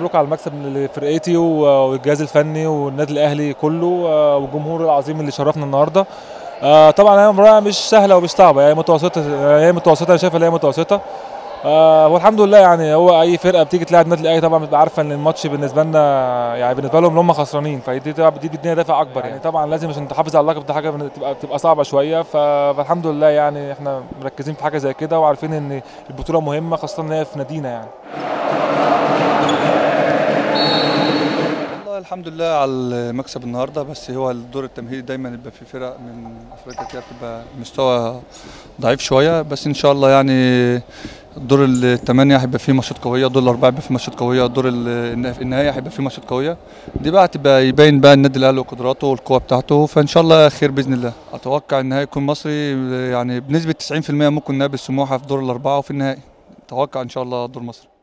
مبروك على المكسب لفرقتي والجهاز الفني والنادي الاهلي كله والجمهور العظيم اللي شرفنا النهارده طبعا هي مباراه مش سهله ومش صعبه هي متوسطه هي متوسطه انا شايفها ان هي متوسطه آه والحمد لله يعني هو اي فرقه بتيجي تلاعب النادي الاهلي طبعا بتبقى عارفه ان الماتش بالنسبه لنا يعني بالنسبه لهم هم خسرانين فدي دي بتدينا دافع اكبر يعني طبعا لازم عشان تحافظ على اللقب ده حاجه بتبقى بتبقى صعبه شويه فالحمد لله يعني احنا مركزين في حاجه زي كده وعارفين ان البطوله مهمه خاصه ان هي في نادينا يعني والله الحمد لله على المكسب النهارده بس هو الدور التمهيدي دايما يبقى في فرق من افريقيا كده بتبقى مستوى ضعيف شويه بس ان شاء الله يعني الدور الثمانيه هيبقى فيه ماتشات قويه الدور الاربعه هيبقى فيه ماتشات قويه الدور النهائي هيبقى فيه ماتشات قويه دي بقى هتبقى يبين بقى النادي الاهلي وقدراته والقوه بتاعته فان شاء الله خير باذن الله اتوقع النهائي يكون مصري يعني بنسبه 90% ممكن نقابل سموحه في دور الاربعه وفي النهائي اتوقع ان شاء الله دور مصر